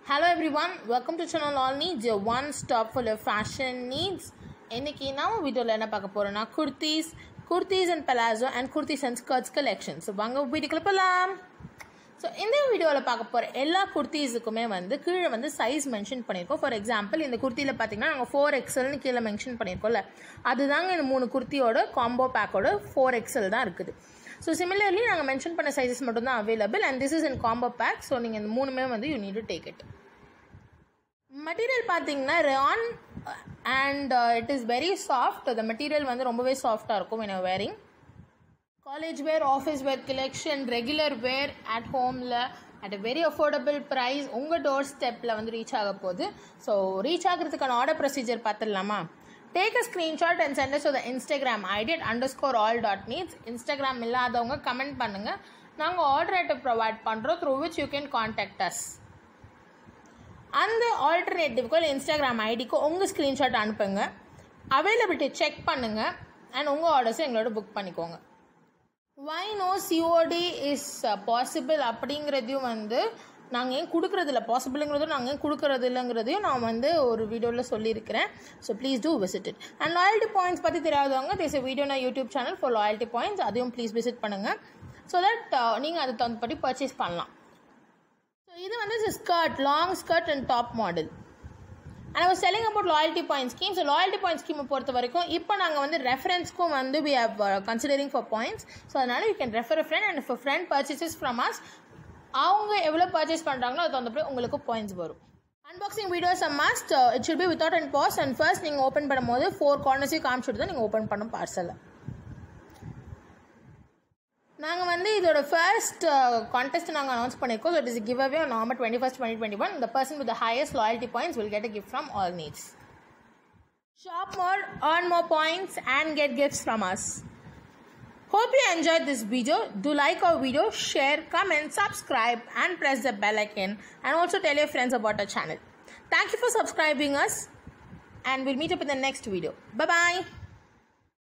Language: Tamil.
Hello everyone, welcome to channel All Needs, your one stop for your fashion needs. இன்னைக்கு நம்ம வீடியோவில் என்ன பார்க்க போறோம்னா kurtis kurtis and palazzo and kurtis and skirts collection so வாங்க வீட்டுக்குள்ள போகலாம் ஸோ இந்த வீடியோவில் பார்க்க போகிற எல்லா குர்த்திஸுக்குமே வந்து கீழே வந்து சைஸ் மென்ஷன் பண்ணியிருக்கோம் ஃபார் எக்ஸாம்பிள் இந்த குர்த்தியில் பார்த்தீங்கன்னா நாங்கள் ஃபோர் எக்ஸல்னு கீழே மென்ஷன் பண்ணியிருக்கோம்ல அதுதாங்க இந்த மூணு குர்த்தியோட காம்போ பேக்கோட ஃபோர் எக்ஸல் தான் இருக்குது ஸோ சிமிலர்லி நாங்கள் மென்ஷன் பண்ண சைஸஸ் மட்டும் தான் available and this is in combo pack so நீங்கள் இந்த மூணுமே வந்து you need to take it material பார்த்தீங்கன்னா rayon and it is very soft அந்த மெட்டீரியல் வந்து ரொம்பவே சாஃப்டாக இருக்கும் என்ன wearing college wear office wear collection regular wear at ஹோமில் at a very affordable price உங்கள் டோர் ஸ்டெப்பில் வந்து ரீச் ஆக போகுது ஸோ ரீச் ஆகிறதுக்கான ஆர்டர் ப்ரொசீஜர் பார்த்துடலாமா take a screenshot and send to the Instagram ID at underscore all dot needs Instagram இல்லாதவங்க கமெண்ட் பண்ணுங்கள் நாங்கள் ஆர்டர் ஐட்டம் ப்ரொவைட் பண்ணுறோம் through which you can contact us அந்த ஆல்டர்னேட்டிவ்க்கு இல்லை இன்ஸ்டாகிராம் ஐடிக்கு உங்கள் ஸ்க்ரீன்ஷாட் அனுப்புங்க அவைலபிலிட்டி செக் பண்ணுங்கள் அண்ட் உங்கள் ஆர்டர்ஸை எங்களோட புக் பண்ணிக்கோங்க why no COD is possible அப்படிங்கிறதையும் வந்து நாங்கள் ஏன் கொடுக்குறதில்ல பாசிபிளுங்கிறதும் நாங்கள் ஏன் கொடுக்குறது இல்லைங்கிறதையும் நான் வந்து ஒரு வீடியோவில் சொல்லியிருக்கிறேன் so please do visit it and loyalty points பற்றி தெரியாதவங்க தேச வீடியோ நான் YouTube channel for loyalty points அதையும் ப்ளீஸ் விசிட் பண்ணுங்கள் ஸோ தட் நீங்கள் அதை தகுந்தபடி பர்ச்சேஸ் பண்ணலாம் ஸோ இது வந்து skirt long skirt and top model and our selling about loyalty point scheme so லாயல்ட்டி பாயிண்ட் ஸ்கீமை பொறுத்த வரைக்கும் இப்போ நாங்கள் வந்து ரெஃபரன்ஸ்க்கும் வந்து we have considering for points so அதனால் you can refer friend and for friend purchases from us அவங்க எவ்வளோ பர்ச்சேஸ் பண்ணுறாங்களோ அது தகுந்தபடி உங்களுக்கு பாயிண்ட்ஸ் வரும் unboxing videos a must it should be without and pass and first நீங்கள் ஓப்பன் பண்ணும்போது ஃபோர் கார்னர்ஸையும் காமிச்சுட்டு தான் நீங்கள் ஓப்பன் பண்ணும் பார்சலை நாங்கள் வந்து இதோட ஃபர்ஸ்ட் கான்டெஸ்ட் நாங்கள் அனௌன்ஸ் பண்ணியிருக்கோம் so it is giveaway November twenty first twenty twenty one the person with highest loyalty points will get a gift from all needs shop more earn more points and get gifts from us. Hope you enjoyed this video. Do like our video, share, comment, subscribe and press the bell icon and also tell your friends about our channel. Thank you for subscribing us and we'll meet up in the next video. Bye bye.